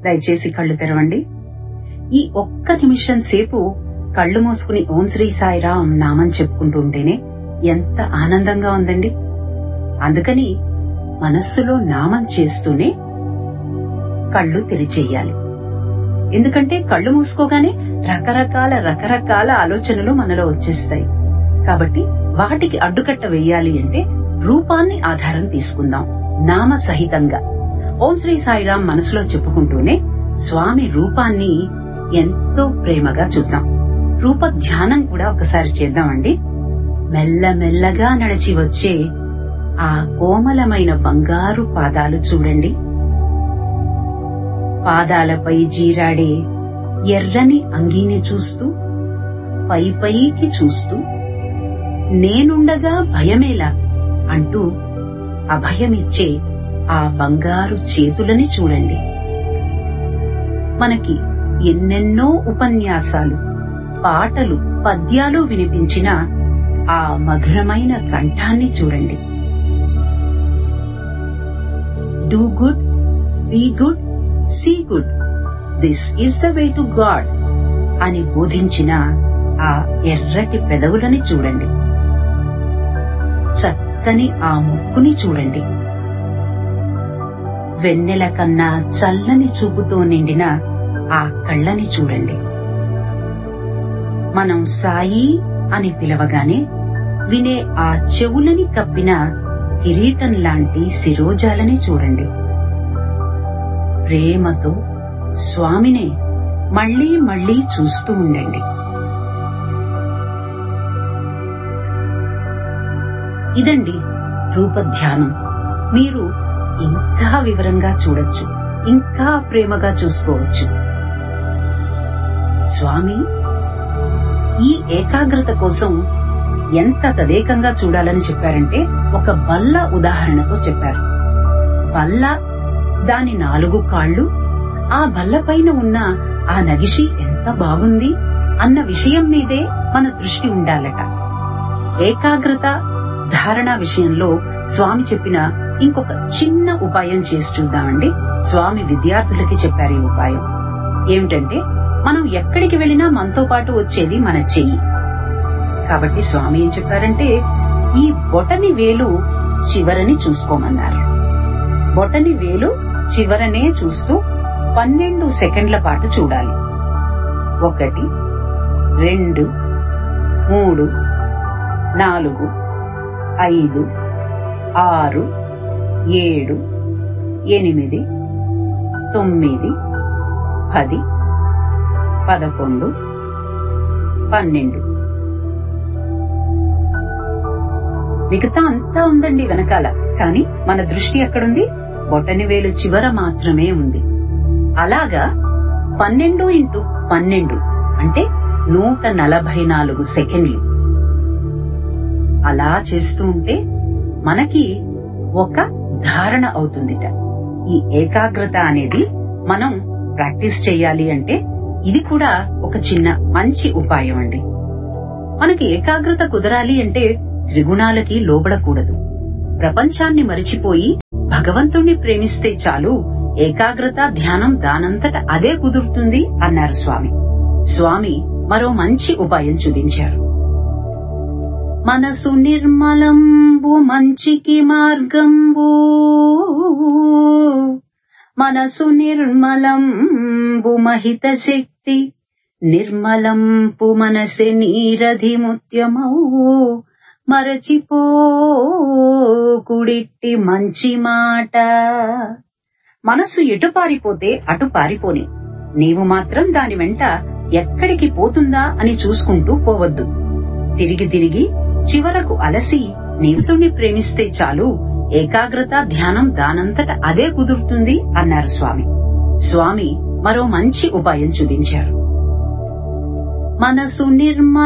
దయచేసి కళ్ళు తెరవండి ఈ ఒక్క నిమిషం సేపు కళ్ళు మూసుకుని ఓం శ్రీ సాయిరాం నామం చెప్పుకుంటూ ఉంటేనే ఎంత ఆనందంగా ఉందండి అందుకని మనస్సులో నామం చేస్తూనే కళ్ళు తెరిచేయాలి ఎందుకంటే కళ్ళు మూసుకోగానే రకరకాల రకరకాల ఆలోచనలు మనలో వచ్చేస్తాయి కాబట్టి వాటికి అడ్డుకట్ట వేయాలి అంటే రూపాన్ని ఆధారం తీసుకుందాం నామ సహితంగా ఓం శ్రీ సాయిరాం మనసులో చెప్పుకుంటూనే స్వామి రూపాన్ని ఎంతో ప్రేమగా చూద్దాం రూప ధ్యానం కూడా ఒకసారి చేద్దామండి మెల్లమెల్లగా నడిచి వచ్చే ఆ కోమలమైన బంగారు పాదాలు చూడండి పాదాలపై జీరాడే ఎర్రని అంగీని చూస్తూ పై పైకి చూస్తూ నేనుండగా భయమేలా అంటూ అభయమిచ్చే ఆ బంగారు చేతులని చూడండి మనకి ఎన్నెన్నో ఉపన్యాసాలు పాటలు పద్యాలు వినిపించిన ఆ మధురమైన కంఠాన్ని చూడండి do good be good see good this is the way to God అని బోధించిన ఆ ఎర్రటి పెదవులని చూడండి చక్కని ఆ ముక్కుని చూడండి వెన్నెల కన్నా చల్లని చూపుతో నిండిన ఆ కళ్ళని చూడండి మనం సాయి అని పిలవగానే వినే ఆ చెవులని కప్పిన కిరీటం లాంటి శిరోజాలని చూడండి ప్రేమతో స్వామినే మళ్లీ మళ్లీ చూస్తూ ఉండండి ఇదండి రూపధ్యానం మీరు ఇంకా వివరంగా చూడొచ్చు ఇంకా ప్రేమగా చూసుకోవచ్చు స్వామి ఈ ఏకాగ్రత కోసం ఎంత తదేకంగా చూడాలని చెప్పారంటే ఒక బల్ల ఉదాహరణతో చెప్పారు బల్ల దాని నాలుగు కాళ్ళు ఆ బల్ల పైన ఉన్న ఆ నగిషి ఎంత బాగుంది అన్న విషయం మీదే మన దృష్టి ఉండాలట ఏకాగ్రత ధారణ విషయంలో స్వామి చెప్పిన ఇంకొక చిన్న ఉపాయం చేసి చూద్దామండి స్వామి విద్యార్థులకి చెప్పారు ఈ ఉపాయం ఏమిటంటే మనం ఎక్కడికి వెళ్ళినా మనతో పాటు వచ్చేది మన చెయ్యి కాబట్టి స్వామి ఏం చెప్పారంటే ఈ బొటని వేలు చివరని చూసుకోమన్నారు బొటని వేలు చివరనే చూస్తూ పన్నెండు సెకండ్ల పాటు చూడాలి ఒకటి రెండు మూడు నాలుగు ఐదు ఆరు ఏడు ఎనిమిది తొమ్మిది పది పదకొండు పన్నెండు మిగతా అంతా ఉందండి వెనకాల కానీ మన దృష్టి ఎక్కడుంది బొటని వేలు చివర మాత్రమే ఉంది అలాగా పన్నెండు ఇంటూ పన్నెండు అంటే నూట నలభై నాలుగు సెకండ్లు అలా చేస్తూ ఉంటే మనకి ఒక ధారణ అవుతుందిట ఈ ఏకాగ్రత అనేది మనం ప్రాక్టీస్ చేయాలి అంటే ఇది కూడా ఒక చిన్న మంచి ఉపాయం అండి మనకి ఏకాగ్రత కుదరాలి అంటే త్రిగుణాలకి లోబడకూడదు ప్రపంచాన్ని మరిచిపోయి భగవంతుణ్ణి ప్రేమిస్తే చాలు ఏకాగ్రత ధ్యానం దానంతట అదే కుదురుతుంది అన్నారు స్వామి స్వామి మరో మంచి ఉపాయం చూపించారు మనసు నిర్మలంబు మంచికి మార్గంబు మనసు నిర్మలంబు మహిత శక్తి నిర్మలంపు మనసె నీరధి ముత్యమౌ మరచిపో కుడిట్టి మంచి మాట మనసు ఎటు పారిపోతే అటు పారిపోని నీవు మాత్రం దాని వెంట ఎక్కడికి పోతుందా అని చూసుకుంటూ పోవద్దు తిరిగి తిరిగి చివరకు అలసి నీవుతుణ్ణి ప్రేమిస్తే చాలు ఏకాగ్రత ధ్యానం దానంతట అదే కుదురుతుంది అన్నారు స్వామి స్వామి మరో మంచి ఉపాయం చూపించారు మనసు నిర్మ